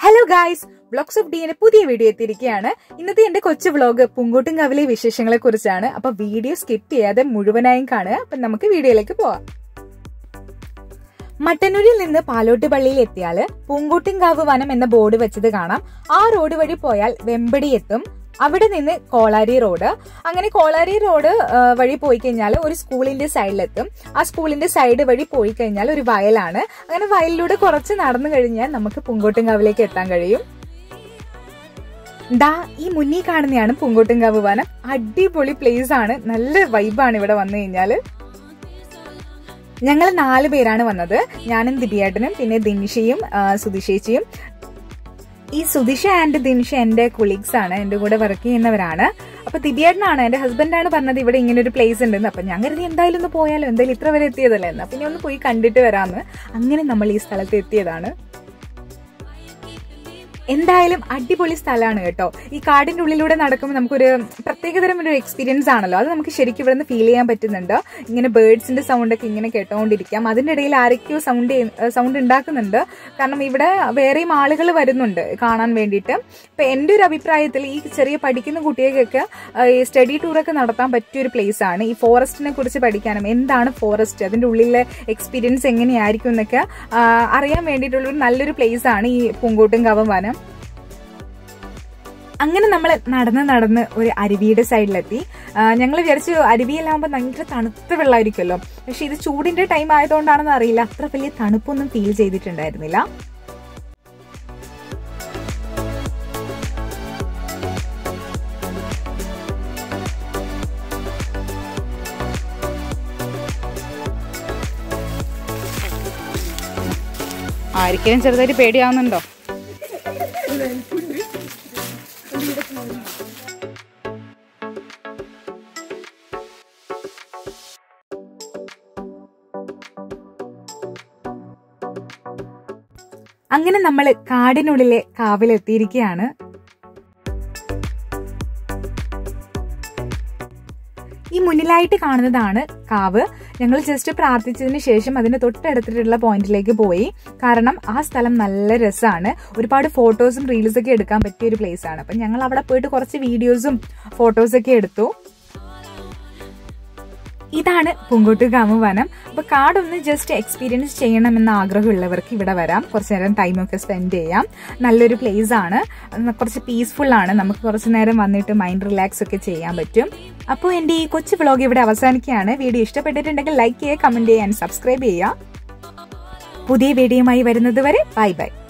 hello guys blogs of ഡിയുടെ പുതിയ video എത്തിയിരിക്കുകയാണ് ഇന്നത്തെ എന്റെ കൊച്ചു വ്ലോഗ് പൂങ്കോട്ടുംകാവിലെ വിശേഷങ്ങളെ കുറിച്ചാണ് അപ്പൊ വീഡിയോ സ്കിപ്പ് ചെയ്യാതെ മുഴുവനായും കാണുക അപ്പൊ നമുക്ക് വീഡിയോയിലേക്ക് പോവാം മട്ടന്നൂരിൽ നിന്ന് പാലോട്ട് പള്ളിയിൽ എത്തിയാൽ പൂങ്കോട്ടുംകാവ് വനം എന്ന ബോർഡ് വെച്ചത് കാണാം ആ റോഡ് വഴി പോയാൽ വെമ്പടി എത്തും അവിടെ നിന്ന് കോളാരി റോഡ് അങ്ങനെ കോളാരി റോഡ് ആ, വഴി പോയി കഴിഞ്ഞാൽ ഒരു സ്കൂളിന്റെ സൈഡിലെത്തും ആ സ്കൂളിന്റെ സൈഡ് വഴി പോയി കഴിഞ്ഞാൽ ഒരു വയലാണ് അങ്ങനെ വയലിലൂടെ കുറച്ച് നടന്നു കഴിഞ്ഞാൽ നമുക്ക് പൂങ്കോട്ടുംകാവിലേക്ക് എത്താൻ കഴിയും ദാ ഈ മുന്നിൽ കാണുന്നതാണ് പൂങ്കോട്ടുംകാവ് വനം അടിപൊളി പ്ലേസ് ആണ് നല്ല വൈബാണ് ഇവിടെ വന്നു കഴിഞ്ഞാല് ഞങ്ങൾ നാല് പേരാണ് വന്നത് ഞാനും ദിബിയേട്ടനും പിന്നെ ദിനിഷയും ആ, സുധിഷേച്ചിയും ഈ സുധിഷ ആൻഡ് ദിനിഷ എന്റെ കൊളീഗ്സ് ആണ് എന്റെ കൂടെ വർക്ക് ചെയ്യുന്നവരാണ് അപ്പൊ ദിബിയേട്ടനാണ് എന്റെ ഹസ്ബൻഡാണ് പറഞ്ഞത് ഇവിടെ ഇങ്ങനെ ഒരു പ്ലേസ് ഉണ്ടെന്ന് അപ്പൊ ഞാൻ കരുതി എന്തായാലും ഒന്ന് പോയാലോ എന്തായാലും ഇത്ര വരെ എത്തിയതല്ലേ എന്ന് പിന്നെ ഒന്ന് പോയി കണ്ടിട്ട് വരാമെന്ന് അങ്ങനെ നമ്മൾ ഈ സ്ഥലത്ത് എത്തിയതാണ് എന്തായാലും അടിപൊളി സ്ഥലമാണ് കേട്ടോ ഈ കാടിന്റെ ഉള്ളിലൂടെ നടക്കുമ്പോൾ നമുക്കൊരു പ്രത്യേകതരം ഒരു എക്സ്പീരിയൻസ് ആണല്ലോ അത് നമുക്ക് ശരിക്കും ഇവിടെ നിന്ന് ഫീൽ ചെയ്യാൻ പറ്റുന്നുണ്ട് ഇങ്ങനെ ബേർഡ്സിന്റെ സൗണ്ട് ഒക്കെ ഇങ്ങനെ കേട്ടോണ്ടിരിക്കാം അതിന്റെ ഇടയിൽ ആരൊക്കെയോ സൗണ്ട് സൗണ്ട് ഉണ്ടാക്കുന്നുണ്ട് കാരണം ഇവിടെ വേറെയും ആളുകൾ വരുന്നുണ്ട് കാണാൻ വേണ്ടിയിട്ട് ഇപ്പൊ എന്റെ ഒരു അഭിപ്രായത്തിൽ ഈ ചെറിയ പഠിക്കുന്ന കുട്ടികൾക്കൊക്കെ ആ, ഈ സ്റ്റഡി ടൂറൊക്കെ നടത്താൻ പറ്റിയ ഒരു പ്ലേസ് ആണ് ഈ ഫോറസ്റ്റിനെ കുറിച്ച് പഠിക്കാനും എന്താണ് ഫോറസ്റ്റ് അതിന്റെ ഉള്ളിലെ എക്സ്പീരിയൻസ് എങ്ങനെയായിരിക്കും എന്നൊക്കെ ആ, അറിയാൻ വേണ്ടിയിട്ടുള്ള ഒരു നല്ലൊരു പ്ലേസ് ആണ് ഈ പൂങ്കോട്ടുംകാവ് വനം അങ്ങനെ നമ്മൾ നടന്ന് നടന്ന് ഒരു അരുവിയുടെ സൈഡിലെത്തി ഞങ്ങൾ വിചാരിച്ചു അരുവിയിലാകുമ്പോൾ ഭയങ്കര തണുത്ത വെള്ളമായിരിക്കുമല്ലോ പക്ഷെ ഇത് ചൂടിന്റെ ടൈം ആയതുകൊണ്ടാണെന്ന് അറിയില്ല അത്ര വലിയ തണുപ്പൊന്നും ഫീൽ ചെയ്തിട്ടുണ്ടായിരുന്നില്ല ആർക്കെങ്കിലും ചെറുതായിട്ട് പേടിയാവുന്നുണ്ടോ അങ്ങനെ നമ്മൾ കാടിനുള്ളിലെ കാവിലെത്തിയിരിക്കുകയാണ് ഈ മുന്നിലായിട്ട് കാണുന്നതാണ് കാവ് ഞങ്ങൾ ജസ്റ്റ് പ്രാർത്ഥിച്ചതിന് ശേഷം അതിന് തൊട്ടടുത്തിട്ടുള്ള പോയിന്റിലേക്ക് പോയി കാരണം ആ സ്ഥലം നല്ല രസമാണ് ഒരുപാട് ഫോട്ടോസും റീൽസും ഒക്കെ എടുക്കാൻ പറ്റിയ ഒരു പ്ലേസ് ആണ് അപ്പം ഞങ്ങൾ അവിടെ പോയിട്ട് കുറച്ച് വീഡിയോസും ഫോട്ടോസൊക്കെ എടുത്തു ഇതാണ് പൂങ്കോട്ടുകാവ് വനം അപ്പൊ കാടൊന്ന് ജസ്റ്റ് എക്സ്പീരിയൻസ് ചെയ്യണമെന്ന ആഗ്രഹമുള്ളവർക്ക് ഇവിടെ വരാം കുറച്ച് നേരം ടൈമൊക്കെ സ്പെൻഡ് ചെയ്യാം നല്ലൊരു പ്ലേസ് ആണ് ഉം, കുറച്ച് പീസ്ഫുൾ ആണ് നമുക്ക് കുറച്ച് നേരം വന്നിട്ട് മൈൻഡ് റിലാക്സ് ഒക്കെ ചെയ്യാൻ പറ്റും അപ്പോൾ എൻ്റെ ഈ കൊച്ചു വ്ലോഗ് ഇവിടെ അവസാനിക്കുകയാണ് വീഡിയോ ഇഷ്ടപ്പെട്ടിട്ടുണ്ടെങ്കിൽ ലൈക്ക് ചെയ്യുക കമന്റ് ചെയ്യുക ആൻഡ് സബ്സ്ക്രൈബ് ചെയ്യുക പുതിയ വീഡിയോയുമായി വരുന്നത് വരെ ബൈ ബൈ